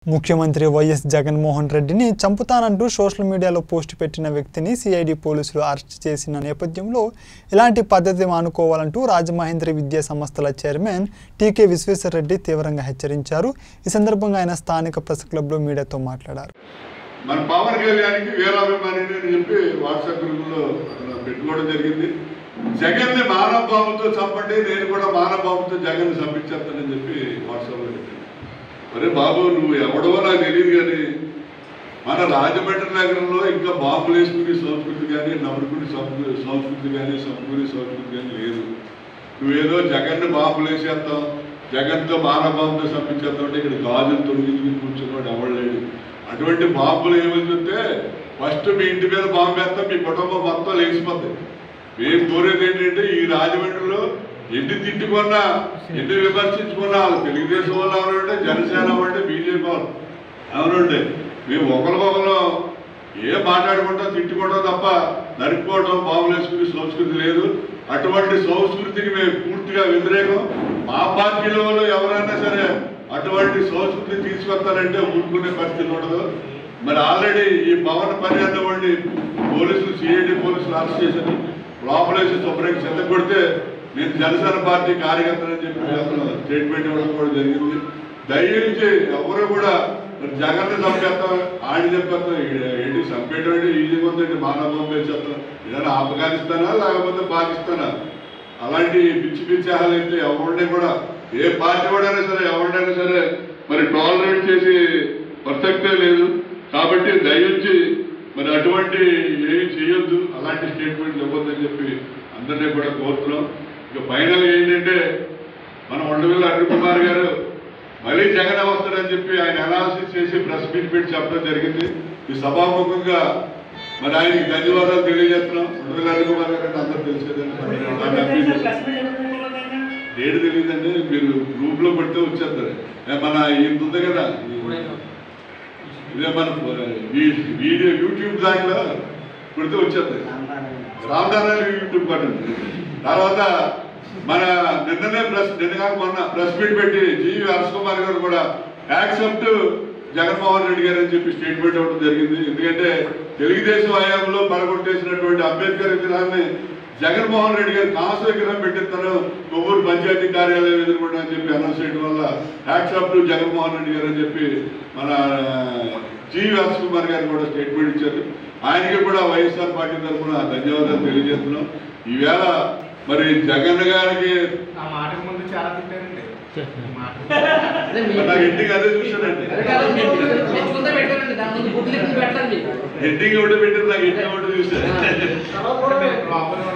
ముఖ్యమంత్రి వైఎస్ జగన్మోహన్ రెడ్డిని చంపుతానంటూ సోషల్ మీడియాలో పోస్టు పెట్టిన వ్యక్తిని సిఐడి పోలీసులు అరెస్ట్ చేసిన నేపథ్యంలో ఇలాంటి పద్ధతి మానుకోవాలంటూ రాజమహేంద్ర విద్యా సంస్థల చైర్మన్ టీకే విశ్వేశ్వరరెడ్డి తీవ్రంగా హెచ్చరించారు ఈ సందర్భంగా ఆయన స్థానిక ప్రెస్ క్లబ్లో మీడియాతో మాట్లాడారు మన పవన్ కళ్యాణ్కి వీరాభిమానిని అని చెప్పి వాట్సాప్ గ్రూపులో అతను పెట్టుకోవడం జరిగింది జగన్ని మానవ బాబుతో చంపండి నేను కూడా మానవ బాబుతో జగన్ చంపించేస్తానని చెప్పి వాట్సాప్లో పెట్టాను అరే బాబు నువ్వు ఎవడవో నాకు తెలియదు కానీ మన రాజమండ్రి నగరంలో ఇంకా బాంబులు వేసుకునే సంస్కృతి కానీ నమ్ముకునే సంస్కృతి సంస్కృతి కానీ చంపుకునే సంస్కృతి కానీ లేదు నువ్వేదో జగన్ని బాంబులు వేసేస్తాం జగన్తో మానవ బాంబుతో చంపించేస్తాం అంటే ఇక్కడ గాజులు తొలగించుకుని కూర్చున్నాడు ఎవడు లేడు అటువంటి బాంబులు ఏమని చెప్తే ఫస్ట్ మీ ఇంటి మీద బాంబు వేస్తాం మీ కుటుంబం మొత్తం లేచిపోతాయి మేము కోరేది ఏంటంటే ఈ రాజమండ్రిలో ఎన్ని తిట్టుకున్నా ఎన్ని విమర్శించుకున్నా వాళ్ళు తెలుగుదేశం వాళ్ళు ఎవరంటే జనసేన అంటే బీజేపీ వాళ్ళు అవునండి మేము ఒకరికొకరు ఏ మాట్లాడుకుంటాం తిట్టుకోవడం తప్ప నరుక్కోవడం బాబులు వేసుకునే సంస్కృతి లేదు అటువంటి సంస్కృతికి మేము పూర్తిగా వ్యతిరేకం మా పార్టీలో వాళ్ళు ఎవరైనా సరే అటువంటి సంస్కృతి తీసుకొస్తారంటే ఊరుకునే పరిస్థితి ఉండదు మరి ఆల్రెడీ ఈ పవన్ పని అన్నవాడిని పోలీసులు సిఐడి పోలీసులు అరెస్ట్ చేశారు లోపలేసి శుభ్రంగా చెత్త కొడితే నేను జనసేన పార్టీ కార్యకర్తనని చెప్పి అతను స్టేట్మెంట్ ఇవ్వడం కూడా జరిగింది దయించి ఎవరు కూడా మరి జగన్ చంపేస్తాం ఆయన చెప్పేస్తాం ఏంటి చంపేయడం ఈజీగా ఉందండి మానవ బొమ్మ వేసేస్తాం ఏదైనా ఆఫ్ఘనిస్తానా లేకపోతే పాకిస్తానా అలాంటి పిచ్చి పిచ్చి అయితే ఎవరిని కూడా ఏ పార్టీ వాడైనా సరే ఎవరినైనా సరే మరి టాలరేట్ చేసి ప్రసక్తే లేదు కాబట్టి దయించి మరి అటువంటి ఏమి చేయొద్దు అలాంటి స్టేట్మెంట్లు ఇవ్వద్దని చెప్పి అందరినీ కూడా కోరుతున్నాం ఇక ఫైనల్ ఏంటంటే మన ఉండవిల్లి అరుణ్ కుమార్ గారు మళ్ళీ జగన్ వస్తాడని చెప్పి ఆయన అనాలిసిస్ చేసి ప్రెస్ మీట్ పెట్టి చెప్పడం జరిగింది ఈ సభాముఖంగా మరి ఆయనకి ధన్యవాదాలు తెలియజేస్తున్నాం ఉండవిల్లి అరుణ్ కుమార్ గారు అంటే అందరూ తెలిసేదండి ఆయన అప్పీల్ డేట్ తెలియదండి మీరు గ్రూప్ లో పెడితే వచ్చేస్తారు ఏ మన ఇంత ఉంది కదా ఇదే మన ఈ వీడియో యూట్యూబ్ దాంట్లో పెడితే వచ్చేస్తుంది రామనారాయణ యూట్యూబ్ పట్టండి తర్వాత మన నిన్ననే ప్రెస్ నిన్నగా మొన్న ప్రెస్ మీట్ పెట్టి జీవి హర్ష్ కుమార్ గారు కూడా యాక్సెప్ట్ జగన్మోహన్ రెడ్డి గారు అని చెప్పి స్టేట్మెంట్ ఇవ్వడం జరిగింది ఎందుకంటే తెలుగుదేశం హయాంలో పడగొట్టేసినటువంటి అంబేద్కర్ విగ్రహాన్ని జగన్మోహన్ రెడ్డి గారు కాసు విగ్రహం పెట్టిస్తాను కొవ్వూరు పంచాయతీ కార్యాలయం ఎదుర్కొంటా అని చెప్పి అనౌన్స్ చేయడం వల్ల యాక్సెప్ట్ జగన్మోహన్ రెడ్డి గారు అని చెప్పి మన జీవి హర్ష్ కుమార్ గారు కూడా స్టేట్మెంట్ ఇచ్చారు ఆయనకి కూడా వైఎస్ఆర్ పార్టీ తరఫున ధన్యవాదాలు తెలియజేస్తున్నాం ఈవేళ మరి జగన్ గారికి ఆ మాటకు ముందు చాలా తిట్టారండి ఈ మాట అదే మీ- మరి నాకు ఇంటికి అదే చూశానండి అదే కాదు, మెచ్చుకుంటే- మెచ్చుకుంటే పెట్టారండి దాని ముందు గుడ్లు ఎత్తి పెట్టండి మీకు హెడ్డింగ్ ఒకటి పెట్టారు నాకు ఇంటికి ఒకటి చూశాను అంటే మేము లోపల